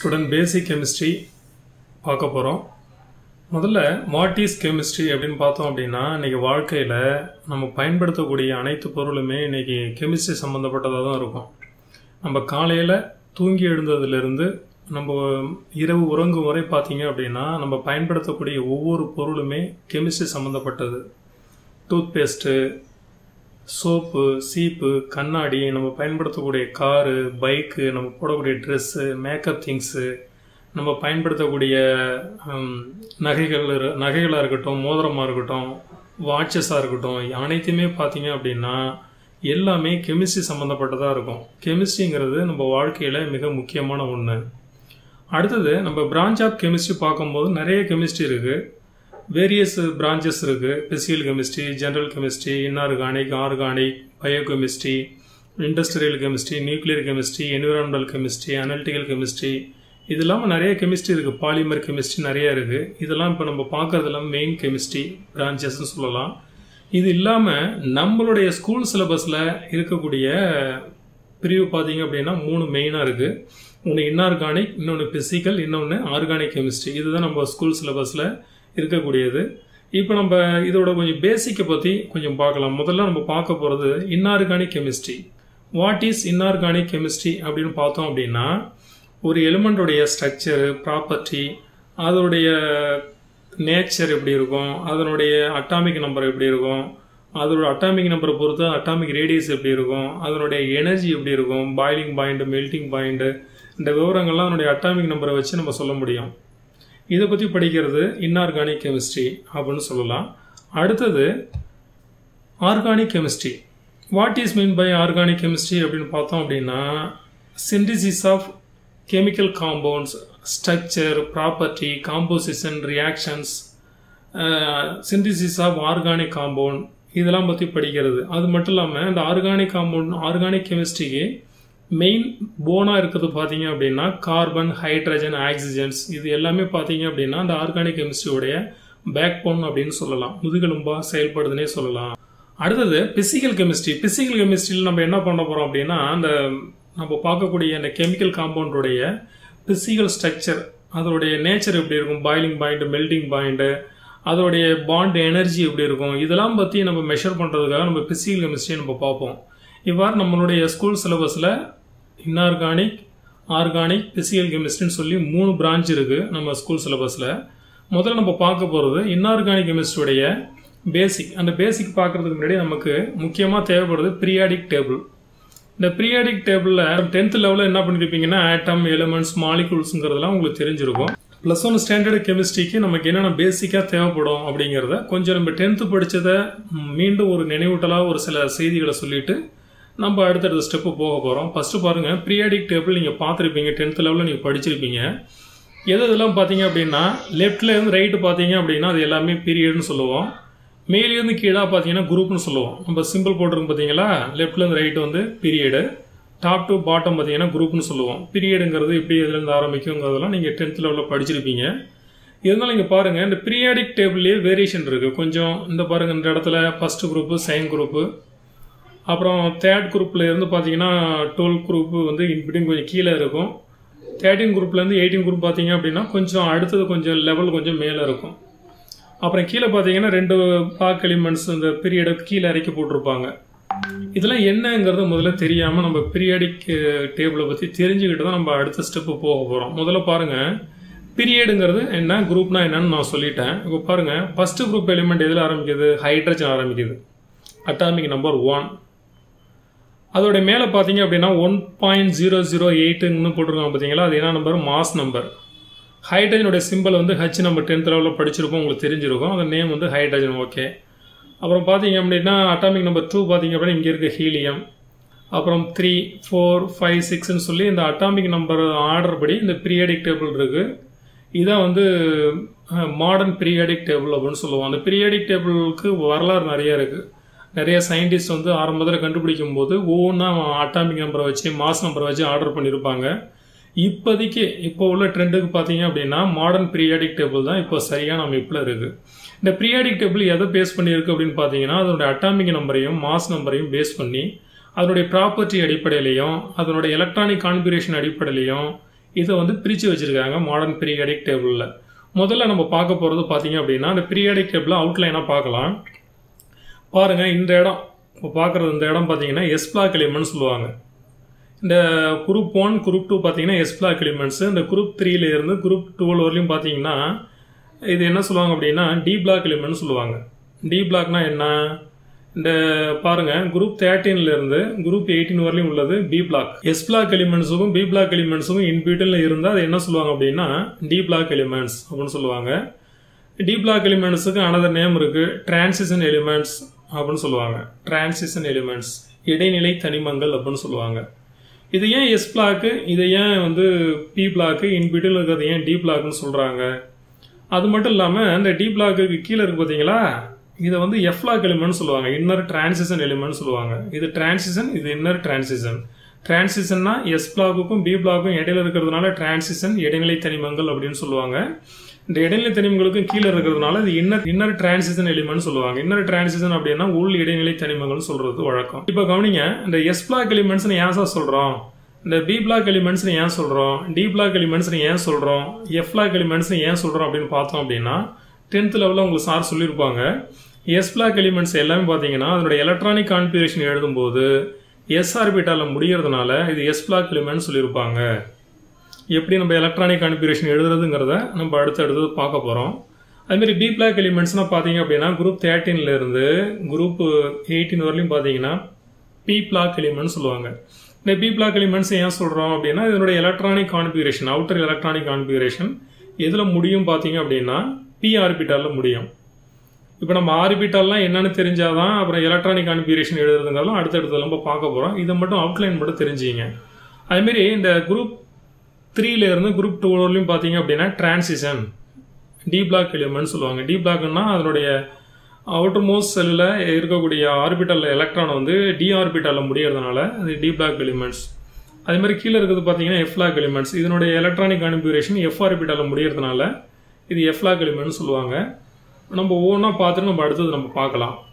student பேசிக் chemistry பார்க்க போகிறோம் முதல்ல வாட் இஸ் கெமிஸ்ட்ரி அப்படின்னு பார்த்தோம் அப்படின்னா இன்னைக்கு வாழ்க்கையில் நம்ம பயன்படுத்தக்கூடிய அனைத்து பொருளுமே இன்னைக்கு கெமிஸ்ட்ரி சம்மந்தப்பட்டதாக தான் இருக்கும் நம்ம காலையில் தூங்கி எழுந்ததுலேருந்து நம்ம இரவு உறங்கும் வரை பார்த்தீங்க அப்படின்னா நம்ம பயன்படுத்தக்கூடிய ஒவ்வொரு பொருளுமே கெமிஸ்ட்ரி சம்மந்தப்பட்டது டூத் பேஸ்ட்டு சோப்பு சீப்பு கண்ணாடி நம்ம பயன்படுத்தக்கூடிய காரு பைக்கு நம்ம போடக்கூடிய ட்ரெஸ்ஸு மேக்கப் திங்ஸு நம்ம பயன்படுத்தக்கூடிய ஹம், நகைகள் இரு- நகைகளாக இருக்கட்டும் மோதிரமாக இருக்கட்டும் வாட்சஸாக இருக்கட்டும் அனைத்துமே பார்த்தீங்க அப்படின்னா எல்லாமே கெமிஸ்ட்ரி சம்மந்தப்பட்டதாக இருக்கும் கெமிஸ்ட்ரிங்கிறது நம்ம வாழ்க்கையில் மிக முக்கியமான ஒன்று அடுத்தது நம்ம பிரான்ச் ஆஃப் கெமிஸ்ட்ரி பார்க்கும்போது நிறைய கெமிஸ்ட்ரி இருக்குது வேரியஸ் பிரான்ச்சஸ் இருக்குது physical chemistry general chemistry inorganic organic biochemistry industrial chemistry nuclear chemistry environmental chemistry analytical chemistry இது இல்லாமல் நிறைய கெமிஸ்ட்ரி இருக்குது பாலிமர் கெமிஸ்ட்ரி நிறைய இருக்குது இதெல்லாம் இப்போ நம்ம பார்க்கறதெல்லாம் மெயின் கெமிஸ்ட்ரி பிரான்ச்சஸ்னு சொல்லலாம் இது இல்லாமல் நம்மளுடைய ஸ்கூல் சிலபஸில் இருக்கக்கூடிய பிரிவு பார்த்தீங்க அப்படின்னா மூணு மெயினாக இருக்குது ஒன்று இன்ஆர்கானிக் இன்னொன்று பிசிக்கல் இன்னொன்று ஆர்கானிக் கெமிஸ்ட்ரி இதுதான் நம்ம ஸ்கூல் சிலபஸில் இருக்கக்கூடியது இப்போ நம்ம இதோட கொஞ்சம் பேசிக்கை பற்றி கொஞ்சம் பார்க்கலாம் முதல்ல நம்ம பார்க்க போகிறது inorganic chemistry what is inorganic chemistry அப்படின்னு பார்த்தோம் அப்படின்னா ஒரு எலிமெண்ட்டுடைய ஸ்ட்ரக்சரு ப்ராப்பர்ட்டி அதோடைய நேச்சர் எப்படி இருக்கும் அதனுடைய அட்டாமிக் நம்பர் எப்படி இருக்கும் அதோட அட்டாமிக் நம்பரை பொறுத்து அட்டாமிக் ரேடியஸ் எப்படி இருக்கும் அதனுடைய எனர்ஜி எப்படி இருக்கும் பாயிலிங் பாயிண்ட் மெல்டிங் பாயிண்ட் இந்த விவரங்கள்லாம் அதனுடைய அட்டாமிக் நம்பரை வச்சு நம்ம சொல்ல முடியும் இதை பற்றி படிக்கிறது இன்ஆர்கானிக் கெமிஸ்ட்ரி அப்படின்னு சொல்லலாம் அடுத்தது organic chemistry what is mean by organic chemistry அப்படின்னு பார்த்தோம் அப்படின்னா synthesis of chemical compounds structure property composition reactions synthesis of organic compound இதெல்லாம் பற்றி படிக்கிறது அது மட்டும் இல்லாமல் இந்த ஆர்கானிக் காம்பவுண்ட் ஆர்கானிக் கெமிஸ்ட்ரிக்கு மெயின் போனாக இருக்கிறது பார்த்தீங்க அப்படின்னா கார்பன் ஹைட்ரஜன் ஆக்சிஜன்ஸ் இது எல்லாமே பார்த்தீங்க அப்படின்னா இந்த ஆர்கானிக் கெமிஸ்ட்ரியோடைய பேக் போன் அப்படின்னு சொல்லலாம் முதுகெலும்பா செயல்படுதுன்னே சொல்லலாம் அடுத்தது பிசிக்கல் கெமிஸ்ட்ரி பிசிக்கல் கெமிஸ்ட்ரியில் நம்ம என்ன பண்ண போகிறோம் அப்படின்னா அந்த நம்ம பார்க்கக்கூடிய அந்த கெமிக்கல் காம்பவுண்டுடைய பிசிக்கல் ஸ்ட்ரக்சர் அதோடைய நேச்சர் எப்படி இருக்கும் பாயிலிங் பாயிண்ட் மெல்டிங் பாயிண்ட் அதோடைய பாண்ட் எனர்ஜி எப்படி இருக்கும் இதெல்லாம் பற்றி நம்ம மெஷர் பண்ணுறதுக்காக நம்ம பிசிக்கல் கெமிஸ்ட்ரியை நம்ம பார்ப்போம் இவ்வாறு நம்மளுடைய ஸ்கூல் சிலபஸில் இன்ஆர்கானிக் ஆர்கானிக் பிசிக்கல் கெமிஸ்ட்ரின்னு சொல்லி மூணு பிரான்ச் இருக்குது நம்ம ஸ்கூல் சிலபஸில் முதல்ல நம்ம பார்க்க போகிறது இன்ஆர்கானிக் கெமிஸ்ட்ரியுடைய பேசிக் அந்த பேசிக் பார்க்கறதுக்கு முன்னாடி நமக்கு முக்கியமாக தேவைப்படுறது பீரியாடிக் டேபிள் இந்த பீரியாடிக் டேபிளில் டென்த் லெவலில் என்ன பண்ணியிருப்பீங்கன்னா ஆட்டம் எலிமெண்ட்ஸ் மாலிகூல்ஸுங்கிறதெல்லாம் உங்களுக்கு தெரிஞ்சிருக்கும் ப்ளஸ் ஒன் ஸ்டாண்டர்ட் கெமிஸ்ட்ரிக்கு நமக்கு என்னென்ன பேசிக்காக தேவைப்படும் அப்படிங்கிறத கொஞ்சம் நம்ம டென்த்து படித்ததை மீண்டும் ஒரு நினைவூட்டலாக ஒரு சில செய்திகளை சொல்லிட்டு நம்ம அடுத்தடுத்த ஸ்டெப்பு போக போகிறோம் ஃபஸ்ட்டு பாருங்கள் பீரியாடிக் டேபிள் நீங்கள் பார்த்துருப்பீங்க டென்த் லெவலில் நீங்கள் படிச்சிருப்பீங்க எது இதெல்லாம் பார்த்தீங்க அப்படின்னா லெஃப்ட்ல இருந்து ரைட்டு பார்த்தீங்க அப்படின்னா அது எல்லாமே பீரியட்னு சொல்லுவோம் மேலேருந்து கீழே பார்த்தீங்கன்னா குரூப்னு சொல்லுவோம் நம்ம சிம்பிள் போட்டிருக்கோம் பார்த்தீங்களா லெஃப்ட்லேருந்து ரைட்டு வந்து பீரியடு டாப் டு பாட்டம் பார்த்தீங்கன்னா குரூப்னு சொல்லுவோம் பீரியடுங்கிறது எப்படி எதுலேருந்து ஆரம்பிக்குங்கிறதெல்லாம் நீங்கள் டென்த் லெவலில் படிச்சிருப்பீங்க இருந்தாலும் இங்கே பாருங்கள் இந்த பீரியாடிக் டேபிள்லேயே வேரியேஷன் இருக்குது கொஞ்சம் இந்த பாருங்கள் இந்த இடத்துல ஃபர்ஸ்ட் குரூப்பு செகண்ட் குரூப்பு அப்புறம் தேர்ட் குரூப்பில் இருந்து பார்த்தீங்கன்னா டுவெல் குரூப்பு வந்து இன்பிட்வீன் கொஞ்சம் கீழே இருக்கும் தேர்ட்டீன் குரூப்லேருந்து எயிட்டீன் குரூப் பார்த்தீங்க அப்படின்னா கொஞ்சம் அடுத்தது கொஞ்சம் லெவல் கொஞ்சம் மேலே இருக்கும் அப்புறம் கீழே பார்த்தீங்கன்னா ரெண்டு பாக் எலிமெண்ட்ஸ் இந்த பீரியடை கீழே இறக்கி போட்டிருப்பாங்க இதெல்லாம் என்னங்கிறது முதல்ல தெரியாமல் நம்ம பீரியாடிக் டேபிளை பற்றி தெரிஞ்சுக்கிட்டு தான் நம்ம அடுத்த ஸ்டெப்பு போக போகிறோம் முதல்ல பாருங்கள் பீரியடுங்கிறது என்ன குரூப்னா என்னன்னு நான் சொல்லிட்டேன் இப்போ பாருங்கள் ஃபஸ்ட்டு குரூப் எலிமெண்ட் எதில் ஆரம்பிக்குது ஹைட்ரஜன் ஆரம்பிக்குது அட்டாமிக் நம்பர் ஒன் அதோட மேலே பார்த்தீங்க அப்படின்னா ஒன் பாயிண்ட் ஜீரோ ஜீரோ எயிட்டுன்னு போட்டிருக்காங்க பார்த்தீங்களா அது என்ன நம்பர் மாஸ் நம்பர் ஹைட்ரஜனுடைய சிம்பிள் வந்து ஹச் நம்ம டென்த் லெவலில் படிச்சிருப்போம் உங்களுக்கு தெரிஞ்சிருக்கும் அந்த நேம் வந்து ஹைட்ரஜன் ஓகே அப்புறம் பார்த்தீங்க அப்படின்னா அட்டாமிக் நம்பர் டூ பார்த்தீங்க அப்படின்னா இங்கே இருக்க ஹீலியம் அப்புறம் த்ரீ ஃபோர் ஃபைவ் சிக்ஸ்னு சொல்லி இந்த அட்டாமிக் நம்பர் ஆர்டர் படி இந்த பீரியாடிக் டேபிள் இருக்குது இதான் வந்து மாடர்ன் பீரியாடிக் டேபிள் அப்படின்னு சொல்லுவோம் அந்த பீரியாடிக் டேபிளுக்கு வரலாறு நிறைய இருக்குது நிறைய சயின்டிஸ்ட் வந்து ஆரம்பத்தில் கண்டுபிடிக்கும் போது ஒவ்வொன்றா அட்டாமிக் நம்பரை வச்சு மாஸ் நம்பரை வச்சு ஆர்டர் பண்ணியிருப்பாங்க இப்போதைக்கு இப்போ உள்ள ட்ரெண்டுக்கு பார்த்தீங்க அப்படின்னா மாடர்ன் பீரியாடிக் டேபிள் தான் இப்போ சரியான அமைப்பில் இருக்குது இந்த பீரியாடிக் டேபிள் எதை பேஸ் பண்ணியிருக்கு அப்படின்னு பார்த்தீங்கன்னா அதனுடைய அட்டாமிக் நம்பரையும் மாஸ் நம்பரையும் பேஸ் பண்ணி அதனுடைய ப்ராப்பர்ட்டி அடிப்படையிலையும் அதனுடைய எலக்ட்ரானிக் கான்பிகரேஷன் அடிப்படையிலையும் இதை வந்து பிரித்து வச்சுருக்காங்க மாடர்ன் பீரியாடிக் டேபிளில் முதல்ல நம்ம பார்க்க போகிறது பார்த்தீங்க அப்படின்னா அந்த பீரியாடிக் டேபிளை அவுட்லைனாக பார்க்கலாம் பாருங்கள் இந்த இடம் இப்போ பார்க்குறது இந்த இடம் பார்த்தீங்கன்னா எஸ் பிளாக் எலிமெண்ட்னு சொல்லுவாங்க இந்த குரூப் ஒன் குரூப் டூ பார்த்தீங்கன்னா எஸ் பிளாக் எலிமெண்ட்ஸு இந்த குரூப் த்ரீல இருந்து குரூப் டுவெல் வரலையும் பார்த்தீங்கன்னா இது என்ன சொல்லுவாங்க அப்படின்னா டி பிளாக் எலிமெண்ட்னு சொல்லுவாங்க டி பிளாக்னா என்ன இந்த பாருங்க குரூப் தேர்ட்டீன்ல இருந்து குரூப் எயிட்டீன் வரலையும் உள்ளது பி பிளாக் எஸ் பிளாக் எலிமெண்ட்ஸுக்கும் பி பிளாக் எலிமெண்ட்ஸுக்கும் இன்பியூட்டன்ல இருந்தால் அது என்ன சொல்லுவாங்க அப்படின்னா டி பிளாக் எலிமெண்ட்ஸ் அப்படின்னு சொல்லுவாங்க டி பிளாக் எலிமெண்ட்ஸுக்கு அனதர் நேம் இருக்கு டிரான்சிஷன் எலிமெண்ட்ஸ் அப்படின்னு சொல்லுவாங்க டிரான்சிஷன் எலிமெண்ட்ஸ் இடைநிலை தனிமங்கள் அப்படின்னு சொல்லுவாங்க இது ஏன் எஸ் பிளாக்கு இதை ஏன் வந்து பி பிளாக்கு இன்பியூட்டில் இருக்கிறது ஏன் டி பிளாக்னு சொல்றாங்க அது மட்டும் இல்லாமல் இந்த டி பிளாக்கு கீழே இருக்கு பார்த்தீங்களா இதை வந்து எஃப் பிளாக் எலிமெண்ட் சொல்லுவாங்க இன்னர் டிரான்சிஷன் எலிமெண்ட் சொல்லுவாங்க இது டிரான்சிஷன் இது இன்னர் டிரான்சிஷன் டிரான்சிஷன்னா எஸ் பிளாக்குக்கும் பி பிளாக்கும் இடையில இருக்கிறதுனால டிரான்சிஷன் இடைநிலை தனிமங்கள் அப்படின்னு சொல்லுவாங்க இந்த இடைநிலை தனிமங்களுக்கும் கீழே இருக்கிறதுனால இது இன்னர் இன்னர் டிரான்சிஷன் எலிமெண்ட் சொல்லுவாங்க இன்னர் டிரான்சிஷன் அப்படின்னா உள் இடைநிலை தனிமங்கள் சொல்றது வழக்கம் இப்போ கவனிங்க இந்த எஸ் பிளாக் எலிமெண்ட்ஸ் ஏன் சார் சொல்றோம் இந்த பி பிளாக் எலிமெண்ட்ஸ் ஏன் சொல்றோம் டி பிளாக் எலிமெண்ட்ஸ் ஏன் சொல்றோம் எஃப் பிளாக் எலிமெண்ட்ஸ் ஏன் சொல்றோம் அப்படின்னு பார்த்தோம் அப்படின்னா டென்த் லெவலில் உங்களுக்கு சார் சொல்லியிருப்பாங்க எஸ் பிளாக் எலிமெண்ட்ஸ் எல்லாமே பார்த்தீங்கன்னா அதனுடைய எலக்ட்ரானிக் கான்ஃபிகரேஷன் எழுதும்போது எஸ் ஆர்பிட்டால முடியறதுனால இது எஸ் பிளாக் எலிமெண்ட் சொல்லியிருப்பாங்க எப்படி நம்ம எலக்ட்ரானிக் கான்ஃபிகரேஷன் எழுதுறதுங்கிறத நம்ம அடுத்து அடுத்தது பார்க்க போகிறோம் அதுமாரி பி பிளாக் எலிமெண்ட்ஸ்னால் பார்த்தீங்க அப்படின்னா குரூப் தேர்ட்டீன்ல இருந்து குரூப் எயிட்டீன் வரலையும் பார்த்தீங்கன்னா பி பிளாக் எலிமெண்ட் சொல்லுவாங்க இந்த பி பிளாக் எலிமெண்ட்ஸ் ஏன் சொல்கிறோம் அப்படின்னா இதனுடைய electronic configuration outer electronic configuration எதில் முடியும் பார்த்தீங்க அப்படின்னா பி ஆர்பிட்டாலில் முடியும் இப்போ நம்ம ஆர்பிட்டால்லாம் என்னன்னு தெரிஞ்சாதான் அப்புறம் எலக்ட்ரானிக் கான்ஃபிகரேஷன் எழுதுறதுங்கிறதும் அடுத்தடுத்து நம்ம பார்க்க போகிறோம் இதை மட்டும் அவுட்லைன் மட்டும் தெரிஞ்சுங்க அதுமாரி இந்த குரூப் த்ரீல இருந்து குரூப் டூ வரலையும் பார்த்தீங்க அப்படின்னா டிரான்சிஷன் டி பிளாக் எலிமெண்ட் சொல்லுவாங்க டி பிளாக்னா அதனுடைய அவுட்டர் மோஸ்ட் செல்லில் இருக்கக்கூடிய ஆர்பிட்டல் எலக்ட்ரான் வந்து டி ஆர்பிட்டாலில் முடியறதுனால அது டி பிளாக் எலிமெண்ட்ஸ் அதே மாதிரி கீழே இருக்கிறது பார்த்தீங்கன்னா எஃப் லாக் எலிமெண்ட்ஸ் இதனுடைய எலக்ட்ரானிக் கான்ஃபிகரேஷன் எஃப் ஆர்பிட்டாலில் முடியறதுனால இது எஃப் லாக் எலிமெண்ட்னு சொல்லுவாங்க நம்ம ஒவ்வொன்றா பார்த்துட்டு நம்ம அடுத்தது நம்ம பார்க்கலாம்